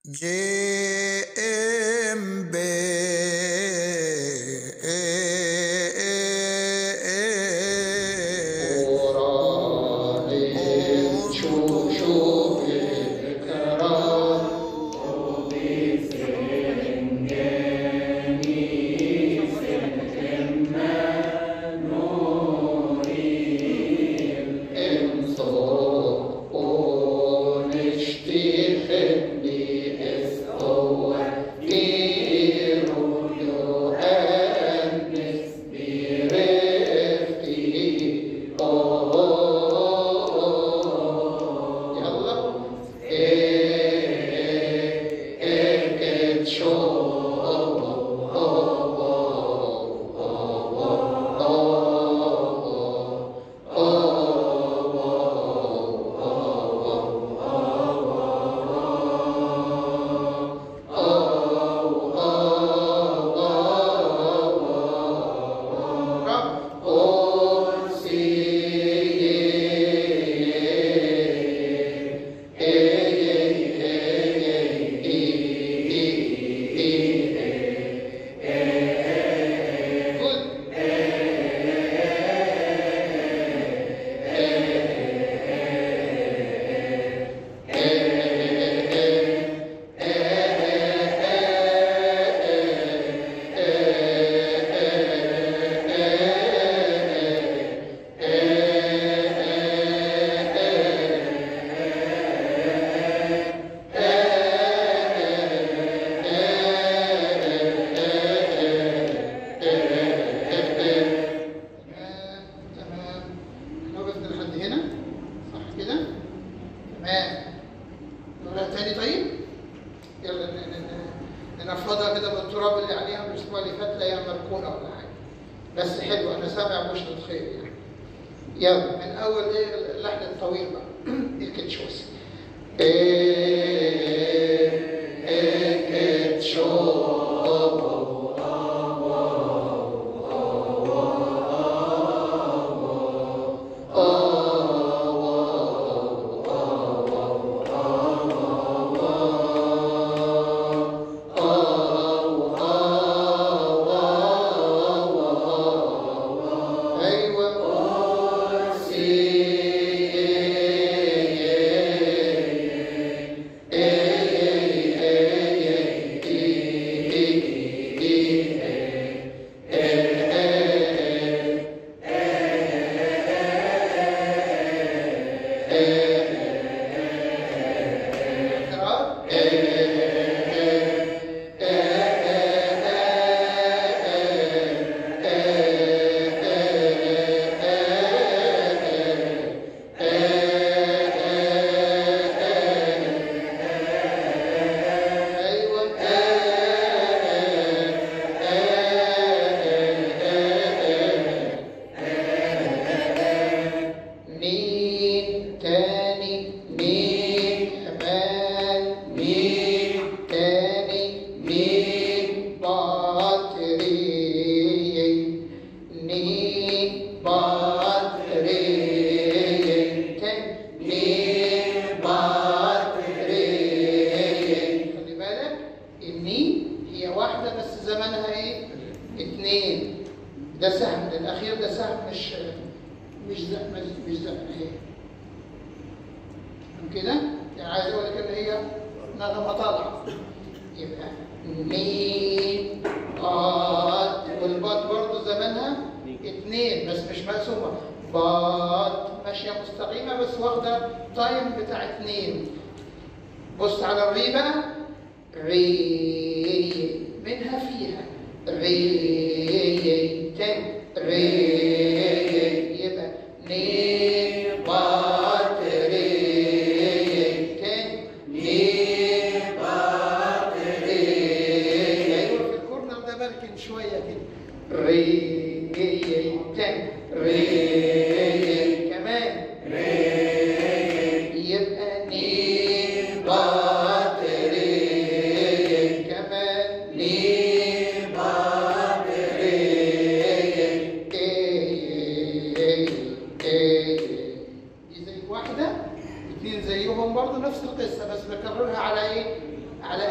اثنين زيهم برضه نفس القصه بس بكررها على ايه؟ على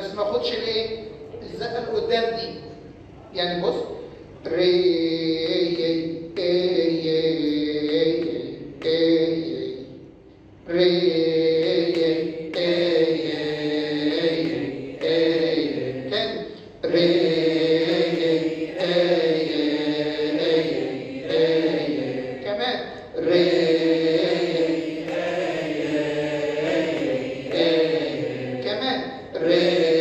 بس ما اخدش الايه الزقه اللي قدام دي يعني بص ري اي اي اي ري اي اي اي تاني ري اي اي كمان ري كمان ري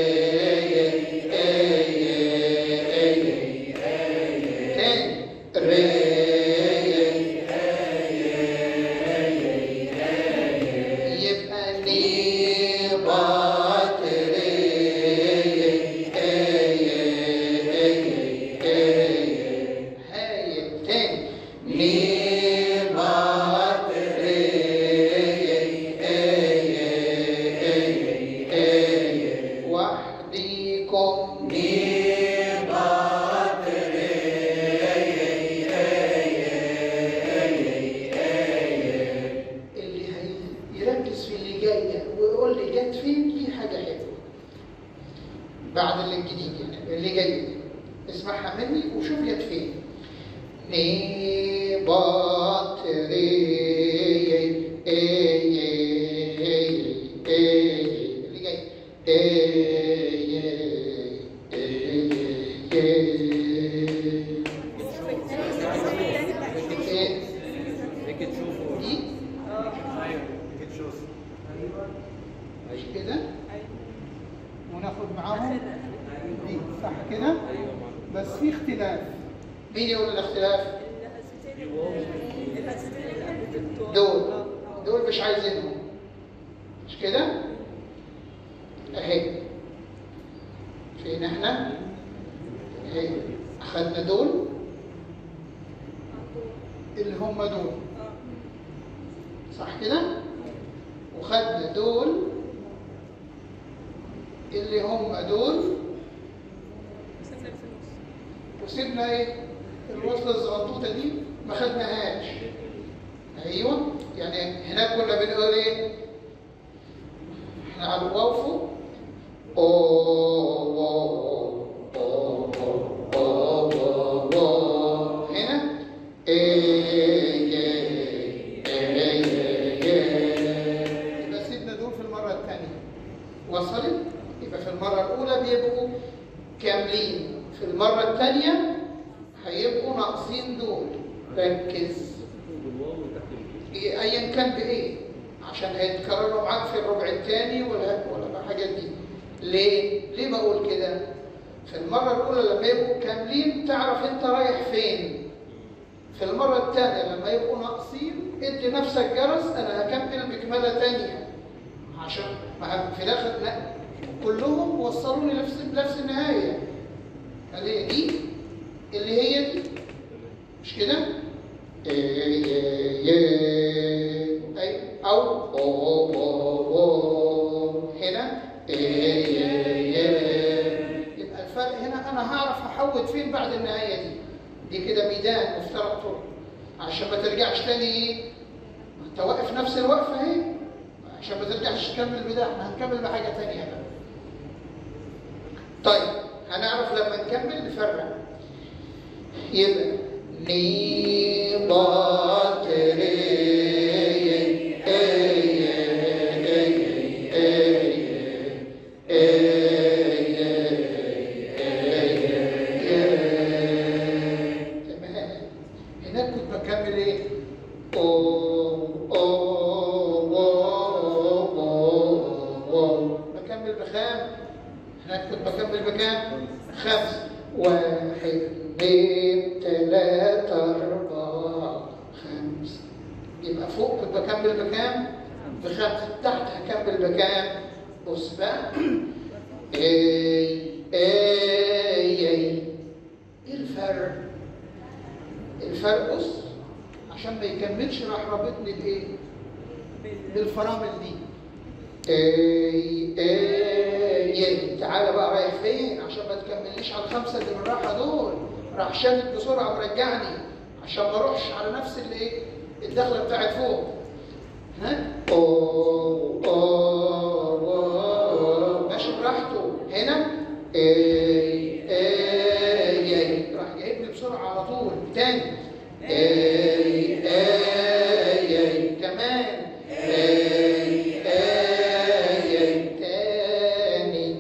تاني ري يبقى نيبات هاي تاني نيبات وحديكم نيبات اللي هي- يركز في اللي جايه ويقول لي جت فين دي حاجه حلوه بعد اللي الجديد يعني اللي جاي دي. اسمعها مني وشوف جت فين نيبات ري اي اي اي اللي جاي اي اي هيك تشوفوا دي ايوه هيك تشوف مش كده وناخد معاهم دي صح كده بس في اختلاف مين يقول الاختلاف دول دول مش عايزينهم مش كده اهي فين احنا اهي اخدنا دول اللي هم دول صح كده وخدنا دول اللي هم دول وسيبنا ايه الوصله الزغنطوطه دي ما خدناهاش ايوه يعني هناك كنا بنقول ايه احنا على الواو فوق أو- أو- أو- أو- أو- أو- أو. هنا إيه إيه إيه إيه. يبقى سيبنا دول في المره الثانيه وصلت يبقى في المره الاولى بيبقوا كاملين في المره الثانيه هيبقوا ناقصين دول ركز بالواو وتحت الجيم إيه- ايا كان بايه عشان هيتكرروا معاك في الربع الثاني ولا ولا الحاجات دي ليه ليه بقول كده في المره الاولى لما يبقوا كاملين تعرف انت رايح فين في المره الثانيه لما يبقوا ناقصين ادي نفسك جرس انا هكمل بكماله ثانيه عشان ما في الاخر لا كلهم وصلوني نفس نفس النهايه اللي هي دي اللي هي دي مش كده أي أو أو أو أو هنا يبقى الفرق هنا أنا هعرف أحود فين بعد النهاية دي دي كده ميدان مفترق طرق عشان ما ترجعش تاني إيه ما أنت واقف نفس الوقفة أهي عشان ما ترجعش تكمل بده احنا هنكمل بحاجة تانية بقى طيب هنعرف لما نكمل نفرق يبقى نيبات هناك كنت بكمل ايه؟ أو أو أو أو بكمل بخام هناك كنت بكمل بكام؟ خمس واحد اثنين ثلاثة أربعة خمسة يبقى فوق كنت بكمل بكام؟ بخمسة تحت هكمل بكام؟ بص بقى اي اي اي ايه الفرق؟ الفرق بص عشان ما يكملش راح رابطني بايه؟ بالفرامل دي اي اي تعالى بقى رايح فين عشان ما تكمليش على الخمسه اللي بالراحه دول راح شادد بسرعه مرجعني عشان ما اروحش على نفس اللي ايه الدخله بتاعت فوق ها أوه أوه أوه. ماشي براحته هنا اي اي اي راح جايب لي بسرعه على طول تاني اي اي اي كمان اي اي اي تاني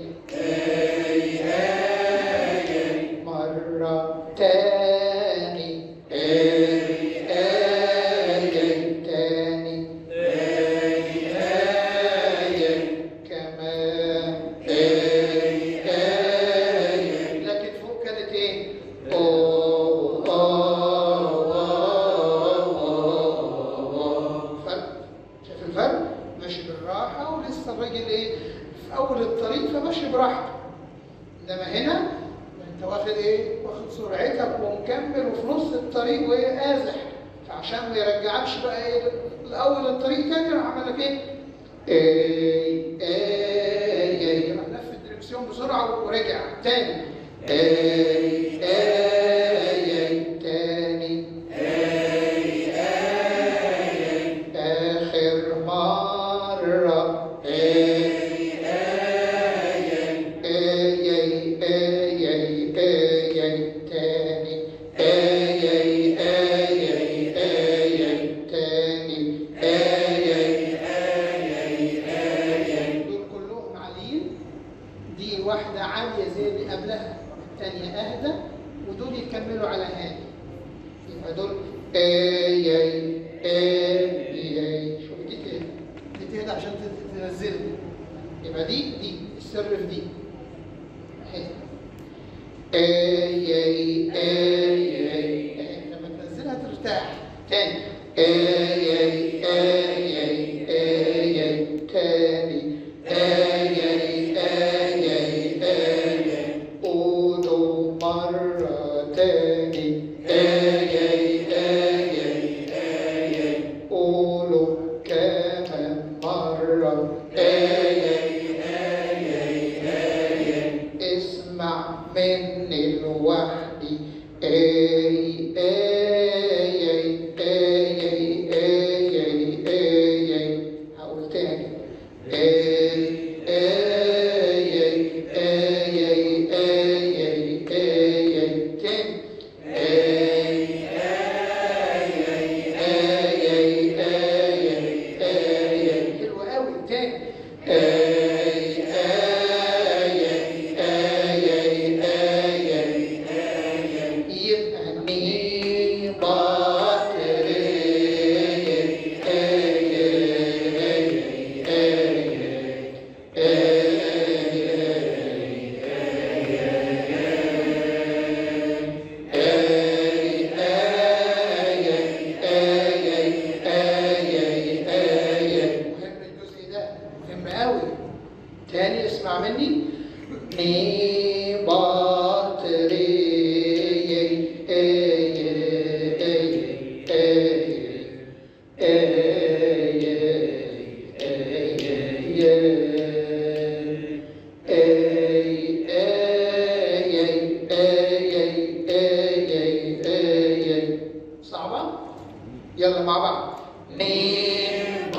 مرة تاني اي اي اي تاني اي اي كمان اي اي لكن فوق كانت ايه؟ أوه، أوه، أوه، أوه. فرق شايف الفرق؟ ماشي بالراحة ولسه الراجل ايه؟ في أول الطريق فماشي براحته انما هنا انت واخد ايه؟ واخد سرعتك ومكمل وفي نص الطريق وايه قازح فعشان ما يرجعكش بقى ايه لاول الطريق تاني راح عمل لك ايه؟ ايه ايه ايه راح لف الدركسيون بسرعه ورجع تاني ايه ايه ايه تاني اخر مره ايه اي اي اي اي اي اي تاني اي اي اي اي اي اي تاني اي اي دول كلهم عاليين دي واحدة عالية زي اللي قبلها التانية أهدى ودول يكملوا على هادي يبقى دول اي اي اي اي شوف دي تهدى دي تهدى عشان تنزلها يبقى دي دي السر في دي اهي اي اي اي اي اهي لما تنزلها ترتاح تاني اي اي اي اي اي اي تاني اي اي اي اي اي قولوا مرة تاني اي اي اي اي اي قولوا كمان مرة اي اي اسمع مني لوحدي اي اي اي اي اي اي اي اي اي هقول تاني اي اي اي اي اي اي اي اي اي تاني اي اي اي اي اي اي اي اي حلو قوي تاني اي اي اي اي اي اي يبقى ني باطري اي اي مهم الجزء ده مهم قوي تاني اسمع مني مي باطري صعبة؟ يلا مع بعض ميم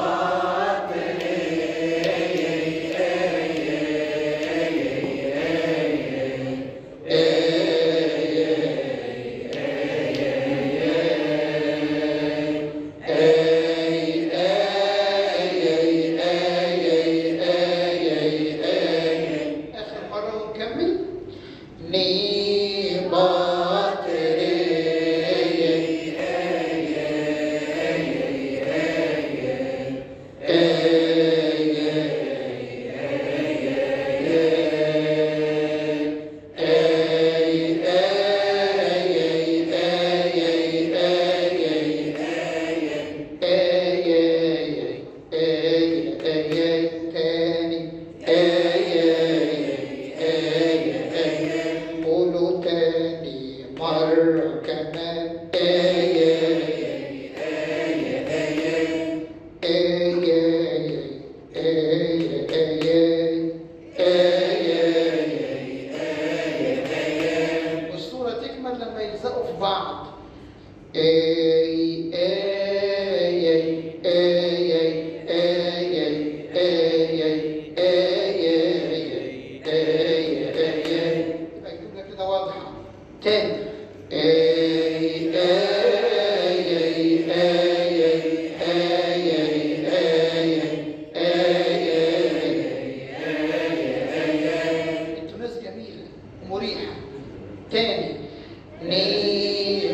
تاني ني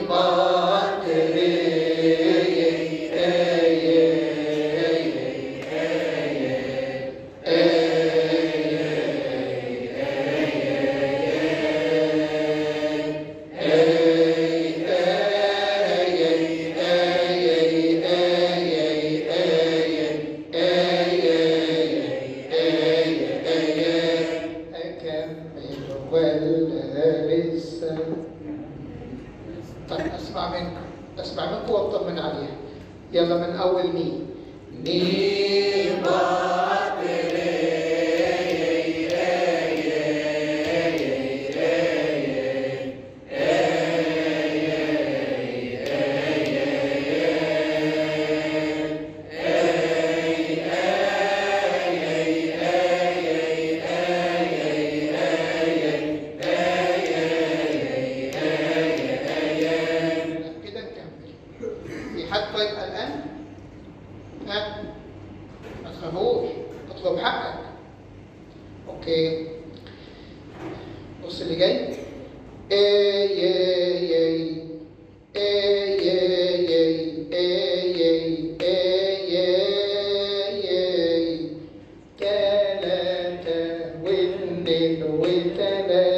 باتري أكمل ولا لسه طب أسمع منكم أسمع منكم وأطمن عليها يلا من أول مي مي كده نكمل في حد طيب قلقان؟ ها؟ ما تخافوش اطلب حقك اوكي بص اللي جاي اي اي اي اي اي اي اي اي اي تلاتة واثنين وتلاتة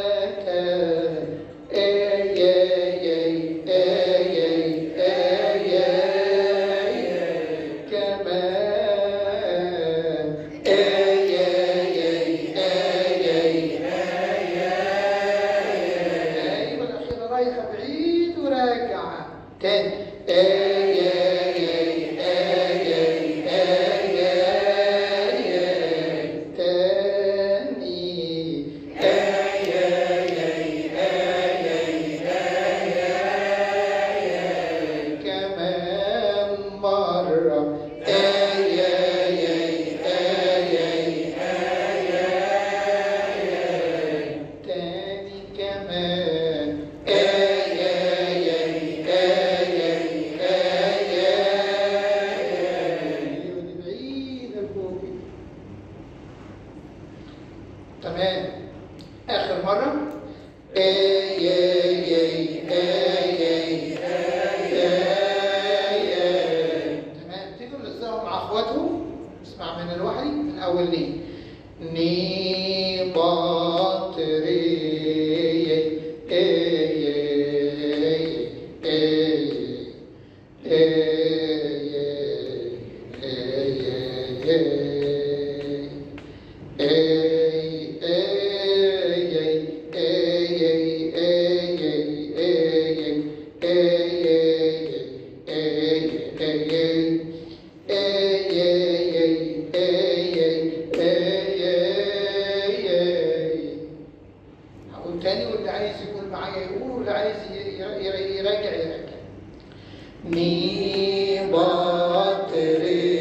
اي اي اي اي اي اي كمان اي اي اي اي ايوه الاخيره رايحه بعيد وراجعه تاني اي اي اي اي اي اي تاني اي اي اي كمان مرة اي اي اي اي تاني كمان اي اي اي اي اي ايوه دي بعيدة فوقي تمام اخر مرة اي اي اي اي اي اي تمام تيجوا نلزقهم مع اخواتهم اسمع من الوحي من اول ليه ني باطري اي هقول تاني واللي عايز يقول معايا يقول واللي عايز ي- ي- يراجع يراجع ني باطري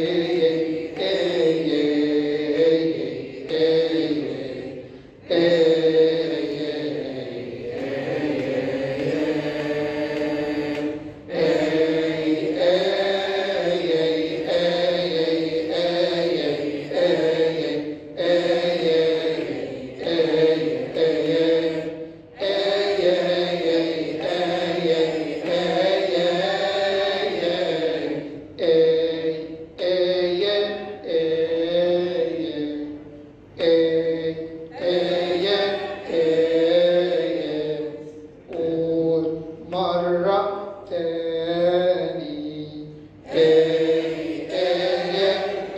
قول مرة تاني آي آي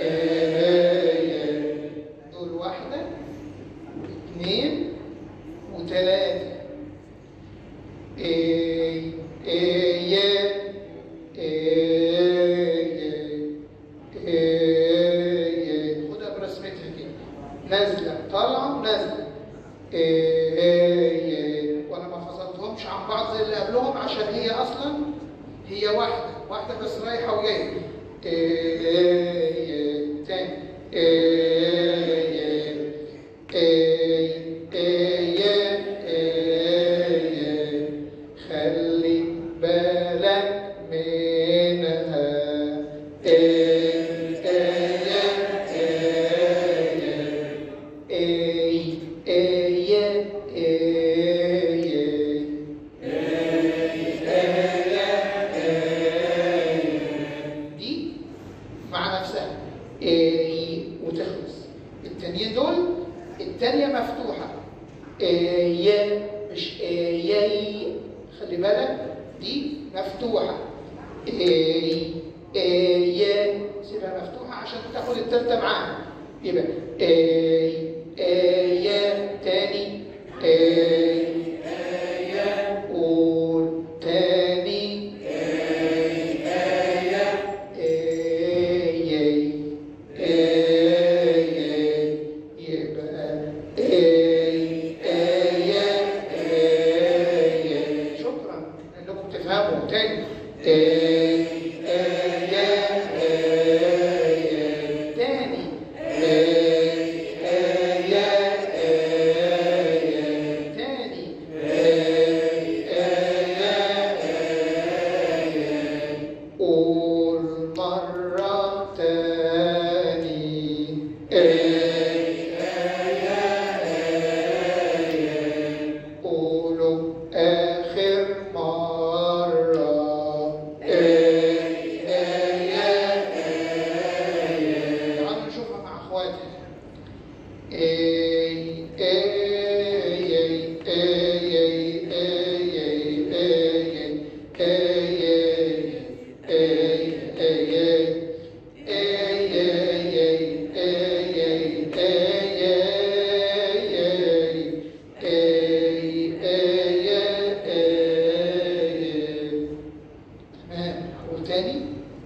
آي دول واحدة اتنين وتلاتة آي آي آي آي خدها برسمتها كده نازلة طالعة نازلة آي وانا ما فصلتهمش عن بعض زي اللي قبلهم عشان هي اصلا هي واحدة واحدة بس رايحة وجاية آي تاني آي آي آي آي خلي بالك منها آي آي آي آي آي آي الثانيه مفتوحه اي مش اي خلي بالك دي مفتوحه اي اي سيبها مفتوحه عشان تاخد الثالثه معاها يبقى اي اي تاني اي قول تاني اي اي يبقى اي اي اي شكرا انكم تفهموا تاني اي اي اي تاني اي اي اي تاني قول مرة تاني قولوا آخر مرة تعالوا نشوفها مع اخواتي اي اي اي اي اي اي اي تمام اقول تاني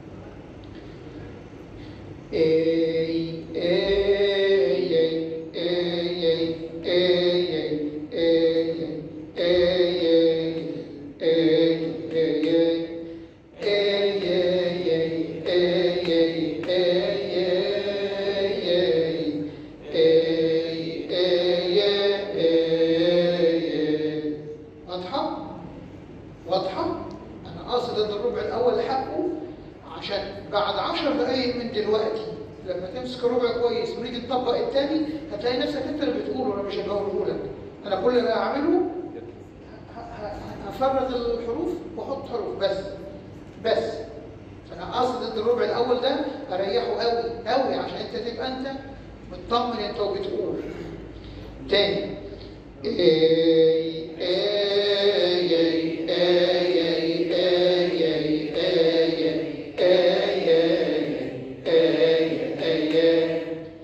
اي اي اي اي اي واضحة؟ واضحة؟ أنا قاصد إن الربع الأول حقه عشان بعد عشر دقايق من دلوقتي لما تمسك ربع كويس ونيجي نطبق التاني هتلاقي نفسك أنت اللي بتقوله أنا مش هقوله لك أنا كل اللي هعمله ه- ه- هفرغ الحروف واحط حروف بس بس فانا قاصد ان الربع الاول ده اريحه قوي قوي عشان انت تبقى انت مطمن انت وبتقول تاني اي اي اي اي اي اي اي اي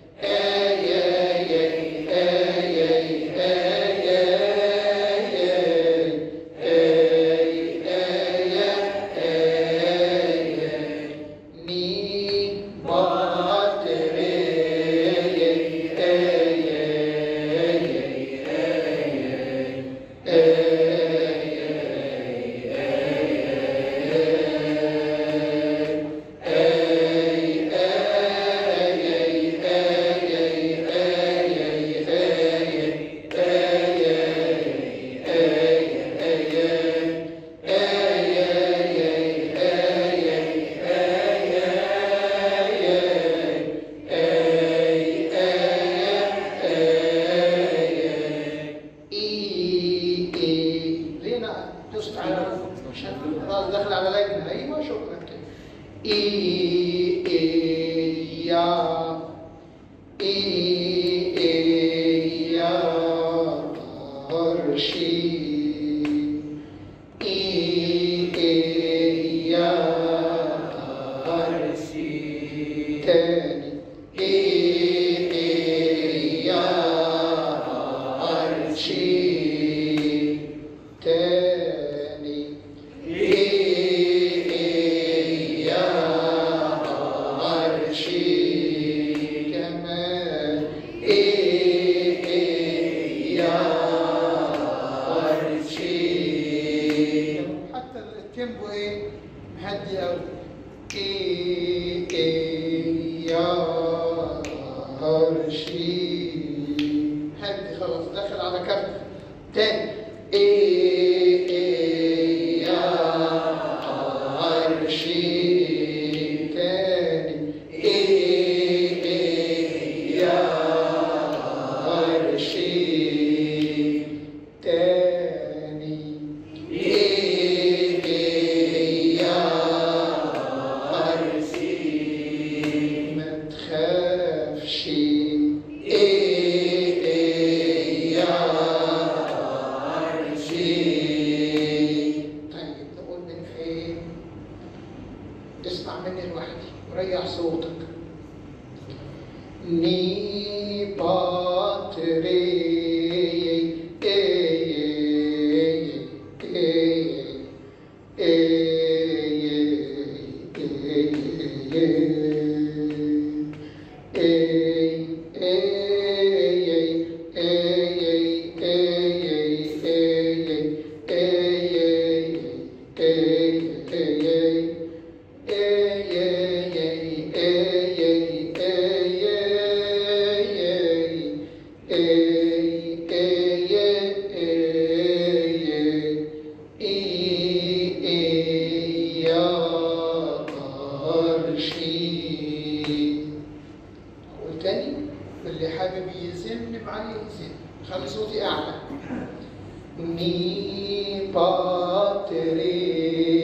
اي اي لينا دوست على عشان خلاص داخل على لجنه ايوه شكرا كده اي اي يا اي اي يا ارشي اي اي يا ارشي تاني اي اي يا ارشي تاني اي اي يا ارشي كمان اي اي يا ارشي حتى التيمبو ايه مهدي قوي اي اي يا ارشي هدي خلاص داخل على كف تاني اي اي يا ارشي تاني اي اي يا ارشي تاني اي اي يا ارشي ما تخافش اي اي أقول تاني اللي حابب يزن معايا يزن خلي صوتي أعلى مي باتري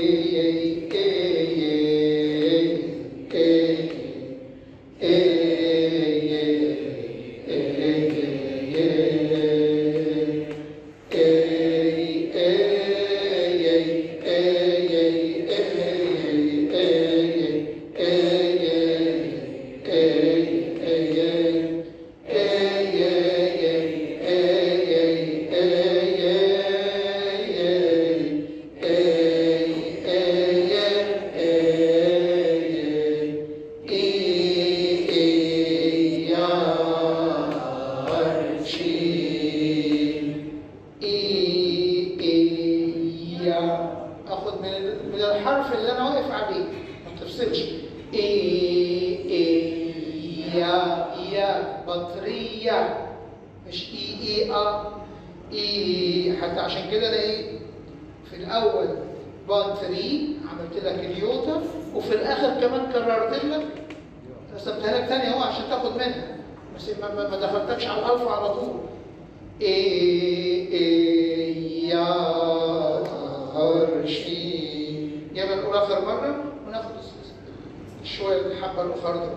اخد من من الحرف اللي انا واقف عليه ما تفصلش اي اي يا يا بطرية مش اي اي ا اي حتى عشان كده انا ايه في الاول بطري عملت لك اليوتا وفي الاخر كمان كررت لك رسمتها لك تاني اهو عشان تاخد منها بس ما, ما, ما دخلتكش على الالف على طول إيه إيه يا عرشي يبقى نقول آخر مرة وناخد شوية الحبة الأخرى دول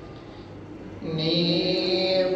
ني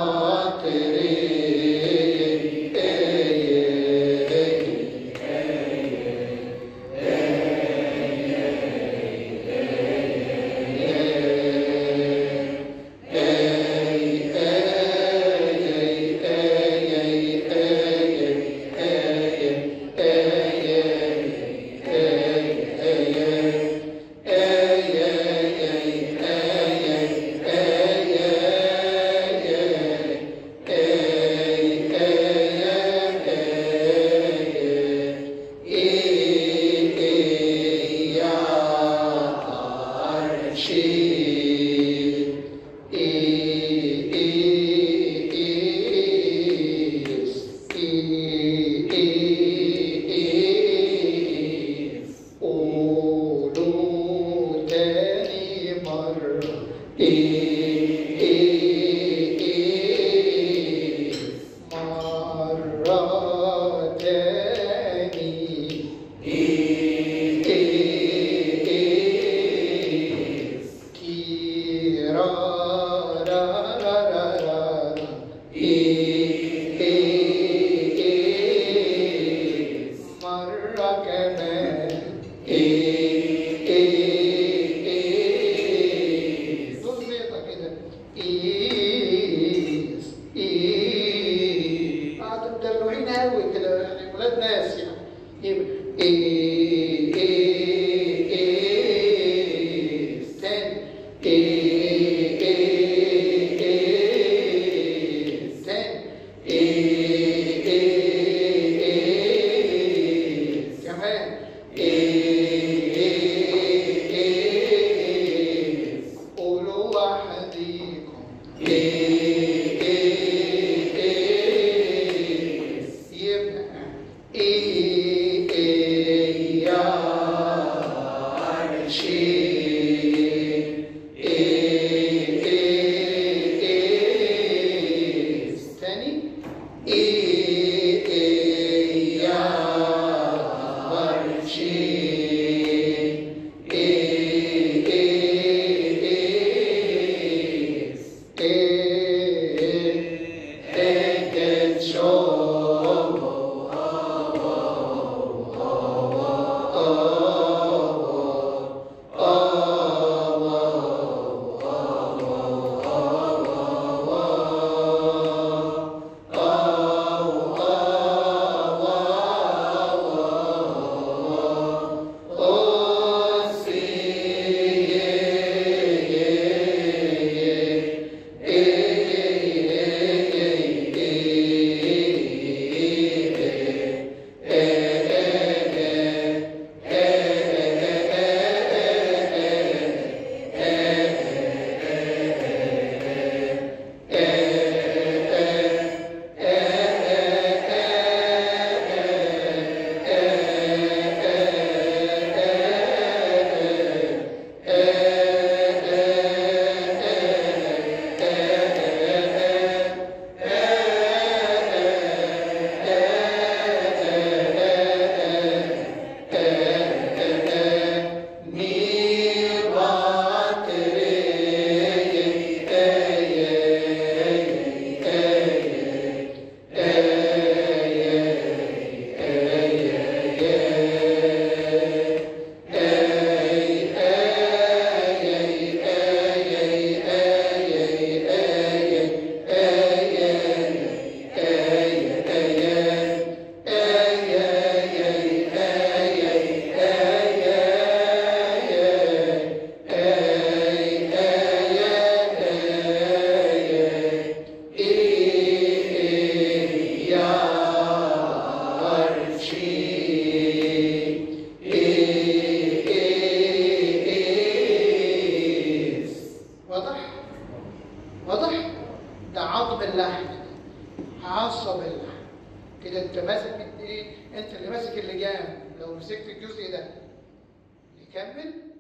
قولوا تاني مرة إيه إيه إيه مرة تاني إيه إيه إيه تيرا را را را را إيه إيه إيه مرة كمان إيه إيه إيه دول بيضة كده إيه إيه قعدوا مدلوعين قوي كده يعني ولاد ناس يعني يبقى إيه إيه إيه تاني إيه إيه إيه تاني إيه إيه إيه كمان إيه إيه إيه قولوا وحديكم إيه إيه إيه يبقى إيه إيه يا عرشي إيه إيه إيه تاني إيه إيه يا عرشي إيه إيه إيه إيه إيه شو واضح؟ واضح؟ ده عظم اللحم عصب اللحم كده انت ماسك ايه؟ انت اللي ماسك اللجام لو مسكت الجزء ده نكمل